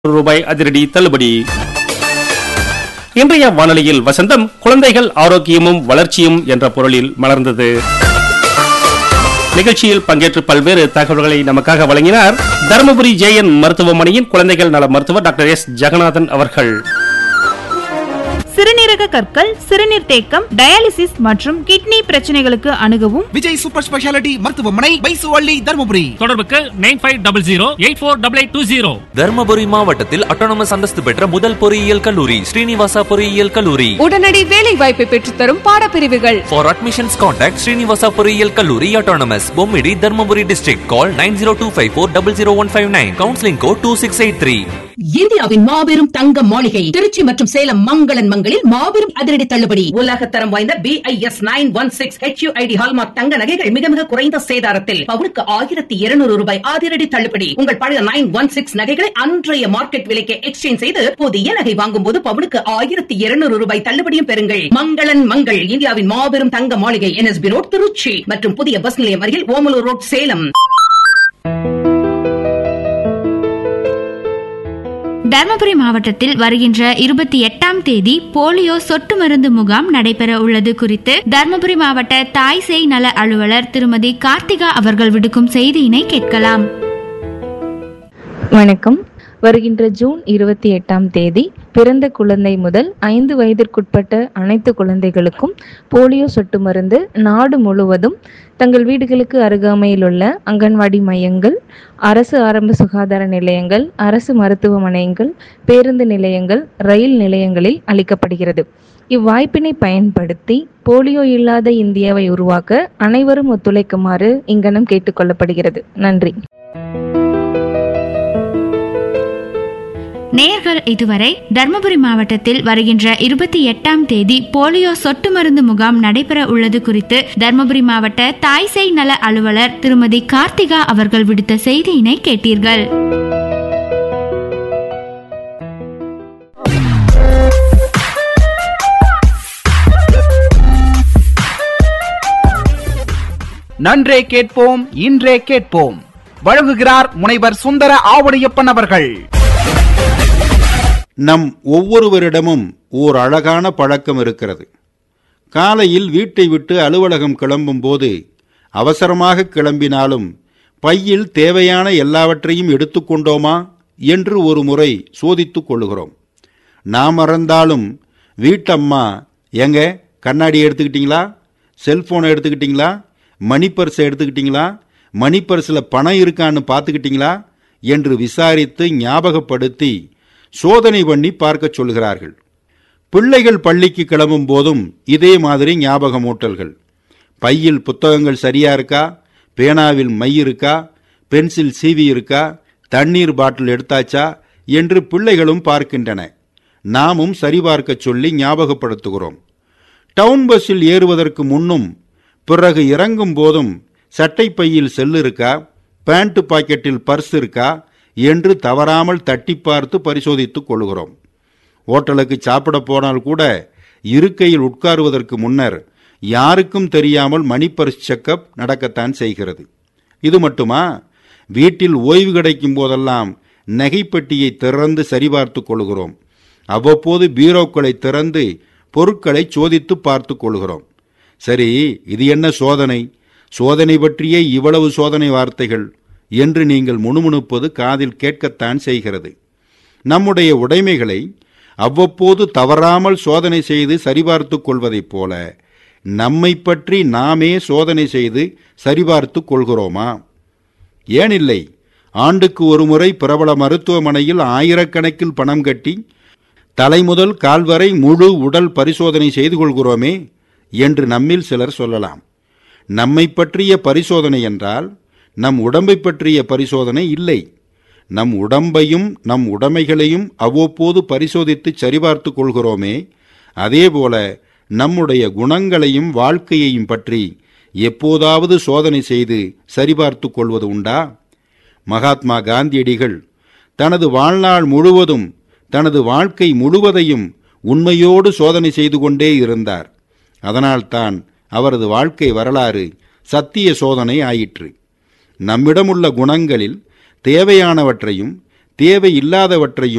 ரூபாய் அதிரடி தள்ளுபடி இன்றைய வானொலியில் வசந்தம் குழந்தைகள் ஆரோக்கியமும் வளர்ச்சியும் என்ற பொருளில் மலர்ந்தது நிகழ்ச்சியில் பங்கேற்று பல்வேறு தகவல்களை நமக்காக வழங்கினார் தருமபுரி ஜேஎன் மருத்துவமனையின் குழந்தைகள் நல மருத்துவர் டாக்டர் எஸ் ஜெகநாதன் அவர்கள் சிறுநீரக கற்கள் சிறுநீர் தேக்கம் டயாலிசிஸ் மற்றும் கிட்னி பிரச்சனைகளுக்கு அணுகவும் விஜய் சூப்பர் ஸ்பெஷாலிட்டி மருத்துவமனை பைசுவள்ளி தருமபுரி தொடர்புக்கு nine five double zero eight four double eight two zero Dharmapuri மாவட்டத்தில் அட்டானமஸ் அந்தஸ்து பெற்ற முதல் பொறியியல் கல்லூரி ஸ்ரீனிவாசா பொறியியல் கல்லூரி உடனடி வேலை வாய்ப்பை பெற்றுத்தரும் பாடப்பிரிவுகள் For admissions contact Srinivasa பொறியியல் கல்லூரி autonomous Bommidi Dharmapuri district call 9025400159 counseling code 2683 இந்தியாவின் மாபெரும் தங்க மாளிகை திருச்சி மற்றும் சேலம் மங்களன் மங்களில் மாபெரும் அதிரடி தள்ளுபடி உலகத்தரம் வாய்ந்த B I S nine one six H ID hallmark தங்க நகைகள் மிக மிக குறைந்த சேதாரத்தில் பவுனுக்கு ஆயிரத்தி இருநூறு ரூபாய் அதிரடி தள்ளுபடி உங்கள் பழைய நைன் ஒன் சிக்ஸ் நகைகளை அன்றைய மார்க்கெட் விலைக்கு எக்ஸ்சேஞ்ச் செய்து புதிய நகை வாங்கும் போது பவுனுக்கு ஆயிரத்தி இருநூறு ரூபாய் தள்ளுபடியும் பெறுங்கள் மங்களன் மங்கள் இந்தியாவின் மாபெரும் தங்க மாளிகை என்எஸ்பி ரோட் திருச்சி மற்றும் புதிய பஸ் நிலையம் அருகில் ஓமலூர் ரோட் சேலம் தர்மபுரி மாவட்டத்தில் வருகின்ற இருபத்தி எட்டாம் தேதி போலியோ சொட்டு மருந்து முகாம் நடைபெற உள்ளது குறித்து தர்மபுரி மாவட்ட தாய் சேய் நல அலுவலர் திருமதி கார்த்திகா அவர்கள் விடுக்கும் செய்தியினை கேட்கலாம் வணக்கம் வருகின்ற ஜூன் இருபத்தி எட்டாம் தேதி பிறந்த குழந்தை முதல் ஐந்து வயதிற்குட்பட்ட அனைத்து குழந்தைகளுக்கும் போலியோ சொட்டு மருந்து நாடு முழுவதும் தங்கள் வீடுகளுக்கு அருகாமையில் உள்ள அங்கன்வாடி மையங்கள் அரசு ஆரம்ப சுகாதார நிலையங்கள் அரசு மருத்துவமனைகள் பேருந்து நிலையங்கள் ரயில் நிலையங்களில் அளிக்கப்படுகிறது இவ்வாய்ப்பினை பயன்படுத்தி போலியோ இல்லாத இந்தியாவை உருவாக்க அனைவரும் ஒத்துழைக்குமாறு இங்கனம் கேட்டுக்கொள்ளப்படுகிறது நன்றி நேர்கள் இதுவரை தர்மபுரி மாவட்டத்தில் வருகின்ற இருபத்தி எட்டாம் தேதி போலியோ சொட்டு மருந்து முகாம் நடைபெற உள்ளது குறித்து தர்மபுரி மாவட்ட தாய் சேய் நல அலுவலர் திருமதி கார்த்திகா அவர்கள் விடுத்த செய்தியினை கேட்டீர்கள் நன்றே கேட்போம் இன்றே கேட்போம் வழங்குகிறார் முனைவர் சுந்தர ஆவுடையப்பன் அவர்கள் நம் ஒவ்வொருவரிடமும் ஓர் அழகான பழக்கம் இருக்கிறது காலையில் வீட்டை விட்டு அலுவலகம் கிளம்பும் போது அவசரமாக கிளம்பினாலும் பையில் தேவையான எல்லாவற்றையும் எடுத்துக்கொண்டோமா என்று ஒரு முறை சோதித்துக் கொள்கிறோம் நாம் மறந்தாலும் வீட்டம்மா எங்க கண்ணாடி எடுத்துக்கிட்டீங்களா செல்போனை எடுத்துக்கிட்டீங்களா மணி பர்ஸை எடுத்துக்கிட்டீங்களா மணி பர்ஸில் பணம் இருக்கான்னு பார்த்துக்கிட்டீங்களா என்று விசாரித்து ஞாபகப்படுத்தி சோதனை பண்ணி பார்க்க சொல்கிறார்கள் பிள்ளைகள் பள்ளிக்கு கிளம்பும் போதும் இதே மாதிரி ஞாபகமூட்டல்கள் பையில் புத்தகங்கள் சரியா இருக்கா பேனாவில் மை இருக்கா பென்சில் சீவி இருக்கா தண்ணீர் பாட்டில் எடுத்தாச்சா என்று பிள்ளைகளும் பார்க்கின்றன நாமும் சரிபார்க்கச் சொல்லி ஞாபகப்படுத்துகிறோம் டவுன் பஸ்ஸில் ஏறுவதற்கு முன்னும் பிறகு இறங்கும் போதும் சட்டை பையில் செல் இருக்கா பேண்ட் பாக்கெட்டில் பர்ஸ் இருக்கா என்று தவறாமல் தட்டி பார்த்து பரிசோதித்துக் கொள்கிறோம் ஓட்டலுக்கு சாப்பிட போனால் கூட இருக்கையில் உட்காருவதற்கு முன்னர் யாருக்கும் தெரியாமல் மணி பர்ஸ் செக்கப் நடக்கத்தான் செய்கிறது இது மட்டுமா வீட்டில் ஓய்வு கிடைக்கும் போதெல்லாம் நகைப்பெட்டியை திறந்து சரிபார்த்து கொள்கிறோம் அவ்வப்போது பீரோக்களை திறந்து பொருட்களை சோதித்து பார்த்து கொள்கிறோம் சரி இது என்ன சோதனை சோதனை பற்றியே இவ்வளவு சோதனை வார்த்தைகள் என்று நீங்கள் முணுமுணுப்பது காதில் கேட்கத்தான் செய்கிறது நம்முடைய உடைமைகளை அவ்வப்போது தவறாமல் சோதனை செய்து சரிபார்த்துக் கொள்வதைப் போல நம்மை பற்றி நாமே சோதனை செய்து சரிபார்த்துக் கொள்கிறோமா ஏனில்லை ஆண்டுக்கு ஒருமுறை பிரபல மருத்துவமனையில் ஆயிரக்கணக்கில் பணம் கட்டி தலைமுதல் கால்வரை முழு உடல் பரிசோதனை செய்து கொள்கிறோமே என்று நம்மில் சிலர் சொல்லலாம் நம்மை பற்றிய பரிசோதனை என்றால் நம் உடம்பை பற்றிய பரிசோதனை இல்லை நம் உடம்பையும் நம் உடைமைகளையும் அவ்வப்போது பரிசோதித்து சரிபார்த்து கொள்கிறோமே அதேபோல நம்முடைய குணங்களையும் வாழ்க்கையையும் பற்றி எப்போதாவது சோதனை செய்து சரிபார்த்து கொள்வது உண்டா மகாத்மா காந்தியடிகள் தனது வாழ்நாள் முழுவதும் தனது வாழ்க்கை முழுவதையும் உண்மையோடு சோதனை செய்து கொண்டே இருந்தார் அதனால்தான் அவரது வாழ்க்கை வரலாறு சத்திய சோதனை ஆயிற்று நம்மிடமுள்ள குணங்களில் தேவையானவற்றையும் தேவையில்லாதவற்றையும்